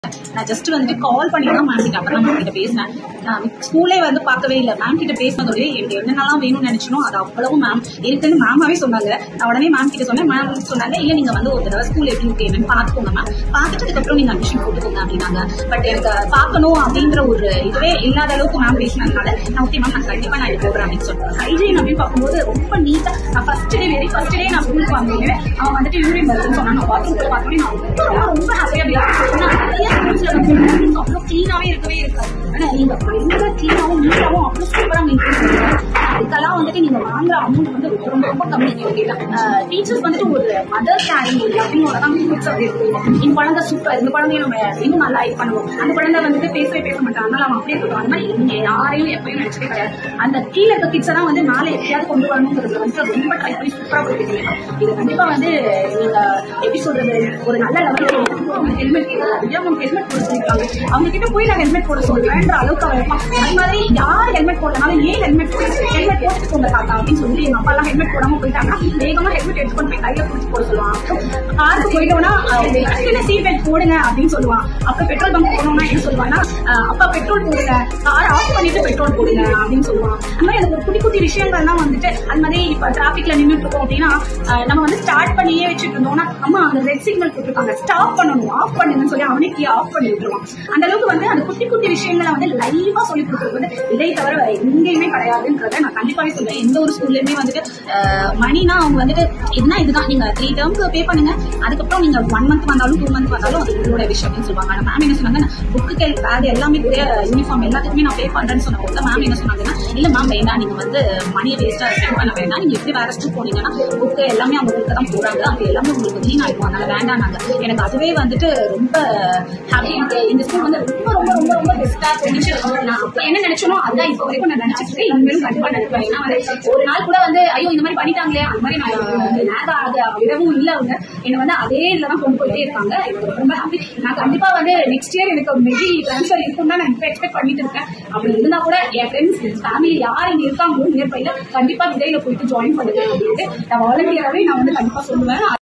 நான் ஜஸ்ட் வந்துட்டு கால் பண்ணி தான் மேம் கிட்ட அப்பதான் மேம் கிட்ட பேசினேன் நான் ஸ்கூலே வந்து பார்க்கவே இல்லை மேம் கிட்ட பேசினதோடய எனக்கு என்னென்னலாம் வேணும்னு நினைச்சனோ அது அவ்வளவு மேம் இருக்குன்னு மேமாவே சொன்னாங்க நான் உடனே மேம் கிட்ட சொன்னேன் மேம் சொன்னாங்க இல்ல நீங்க வந்து ஒரு தடவை ஸ்கூல் எப்படி இருக்கு என்னன்னு பாத்துக்கோங்க மேம் பார்த்துட்டு அதுக்கப்புறம் நீங்க அட்மிஷன் போட்டுக்கோங்க அப்படின்னாங்க பட் எனக்கு பார்க்கணும் அப்படின்ற ஒரு இதுவே இல்லாத அளவுக்கு மேம் பேசினதுனால நான் ஓகே மேம் நான் கண்டிப்பா நான் இது போடுறேன் அப்படின்னு சொல்றேன் ஹைஜீன் அப்படின்னு பார்க்கும்போது ரொம்ப நீட்டா நான் first day very first day நான் ஸ்கூலுக்கு வந்தேன் அவன் வந்துட்டு யூரின் வருதுன்னு சொன்னான் நான் பாத்ரூம் போய் பார்த்தோன்னே நான் ரொம்ப ரொம்ப ஹாப்பியா நிறைய ஸ்கூல்ஸ்ல வந்து அவ்வளோ கிளீனாவே இருக்கவே இருக்காது ஆனா நீங்க பயங்கர கிளீனாவும் நீட்டாவும் அவ்வளோ சூப்பரா மெயின்டைன் பண்ணுவீங்க அதுக்கெல்லாம் வந்துட்டு நீங்க வாங்குற அமௌண்ட் வந்து ரொம்ப ரொம்ப ரொம்ப கம்மி நீங்க கேட்டேன் டீச்சர்ஸ் வந்துட்டு ஒரு மதர் கேரிங் ஒரு லவ்விங்கோட தான் கிட்ஸ் வந்து இருக்கு இந்த குழந்தை சூப்பர் இந்த குழந்தைய நம்ம இன்னும் நல்லா இது பண்ணுவோம் அந்த குழந்தை வந்துட்டு பேசவே பேச மாட்டாங்க அதனால அவன் அப்படியே போடுவான் அந்த மாதிரி நீங்க யாரையும் எப்பயும் நினைச்சதே கிடையாது அந்த கீழே இருக்க கிட்ஸை தான் வந்து மேலே எப்படியாவது கொண்டு வரணுங்கிறது வந்து ரொம்ப ட்ரை பண்ணி சூப்பரா போயிருக்கீங்க இது கண்டிப்பா வந்து நீங்க எப்படி சொல்றது ஒரு நல்ல லெவலுக்கு ஹெல்மெட் கேட்கலாம் ஹெல்மெட் போட சொல்லிருக்காங்க அவங்க கிட்ட போய் நான் ஹெல்மெட் போட சொல்றேன்ற அளவுக்கு அவன் இருப்பான் அது மாதிரி யார் ஹெல்மெட் போடனாலும் ஏன் ஹெல்மெட் போட ஹெல்மெட் போட்டுட்டு போங்க தாத்தா அப்படின்னு சொல்லி எங்க அப்பா எல்லாம் ஹெல்மெட் போடாம போயிட்டாங்கன்னா வேகமா ஹெல்மெட் எடுத்துக்கொண்டு போய் கையில பிடிச்சி போட சொல்லுவான் காருக்கு போயிட்டோம்னா சீட் பெல்ட் போடுங்க அப்படின்னு சொல்லுவான் அப்புறம் பெட்ரோல் பங்க் போனோம்னா என்ன சொல்லுவான்னா அஹ் அப்பா பெட்ரோல் போடுங்க கார் ஆஃப் பண்ணிட்டு பெட்ரோல் போடுங்க அப்படின்னு சொல்லுவான் அந்த மாதிரி எனக்கு ஒரு குட்டி குட்டி விஷயங்கள் தான் வந்துட்டு அது மாதிரி இப்ப டிராபிக்ல நின்றுட்டு இருக்கோம் அப்படின்னா அஹ் நம்ம வந்து ஸ்டார்ட் பண்ணியே வச்சுட்டு இருந்தோம்னா அம்மா அந்த ரெட் சிக்னல் போட்டிருக்காங்க ஸ்டாப் பண்ணணும் ஆஃப் பண்ணுங்கன்னு சொல்லி அவனே கீ ஆஃப் பண்ணி விட்டுருவான் அந்த அளவுக்கு வந்து அந்த குட்டி குட்டி விஷயங்களை வந்து லைவா சொல்லி கொடுக்குறது வந்து இதை தவிர வேற எங்கேயுமே கிடையாதுன்றத நான் கண்டிப்பாவே சொல்றேன் எந்த ஒரு ஸ்கூல்லயுமே வந்துட்டு அஹ், மணினா அவங்க வந்துட்டு இதுனா இதுதான் நீங்க த்ரீ டேர்ம்க்கு பே பண்ணுங்க அதுக்கப்புறம் நீங்க ஒன் மந்த் வந்தாலும் டூ மந்த் வந்தாலும் அது உங்களோட விஷயம் அப்படின்னு சொல்லுவாங்க ஆனா மேம் என்ன சொன்னாங்க புக்கு கேள் பேக் எல்லாமே யூனிஃபார்ம் எல்லாத்துக்குமே நான் பே பண்றேன்னு சொன்ன போது மேம் என்ன சொன்னாங்கன்னா இல்ல மேம் வேண்டாம் நீங்க வந்து மணியை வேஸ்டா ஸ்பெண்ட் பண்ண வேண்டாம் நீங்க எப்படி வேற ஸ்கூல் போனீங்கன்னா புக்கு எல்லாமே அவங்க கொடுக்க தான் போறாங்க அது எல்லாமே உங்களுக்கு கிளீன் ஆயிடும் அதனால வேண்டாம் நாங்க எனக்கு அதுவே வந்துட்டு ரொம்ப ஹாப்பி இந்த ஸ்கூல் வந்து ரொம்ப ரொம்ப ரொம்ப ரொம்ப பெஸ்டா இருந்துச்சு நான் அப்ப என்ன நினைச்சனோ அதான் இப்போ வரைக்கும் நான் நினைச்சிட்டு இருக்கேன் இனிமேலும் கண்டிப்பா நினைப்பேன் ஏன்னா வந்து ஒரு நாள் கூட வந்து ஐயோ இந்த மாதிரி பண்ணிட்டாங்களே அந்த மாதிரி நான் லேக் ஆக விடவும் இல்ல அவங்க என்ன வந்து அதே இதுல தான் கொண்டு போயிட்டே இருக்காங்க எனக்கு ரொம்ப ஹாப்பி நான் கண்டிப்பா வந்து நெக்ஸ்ட் இயர் எனக்கு மேபி ட்ரான்ஸ்ஃபர் இருக்கும் தான் நான் இப்போ எக்ஸ்பெக்ட் பண்ணிட்டு இருக்கேன் அப்படி இருந்தா கூட என் ஃப்ரெண்ட்ஸ் ஃபேமிலி யார் இங்க இருக்காங்களோ நியர்பைல கண்டிப்பா விதையில போயிட்டு ஜாயின் பண்ணுங்க அப்படின்ட்டு நான் வாலண்டியராகவே நான் வந்து கண்டிப்பா சொல்லுவேன்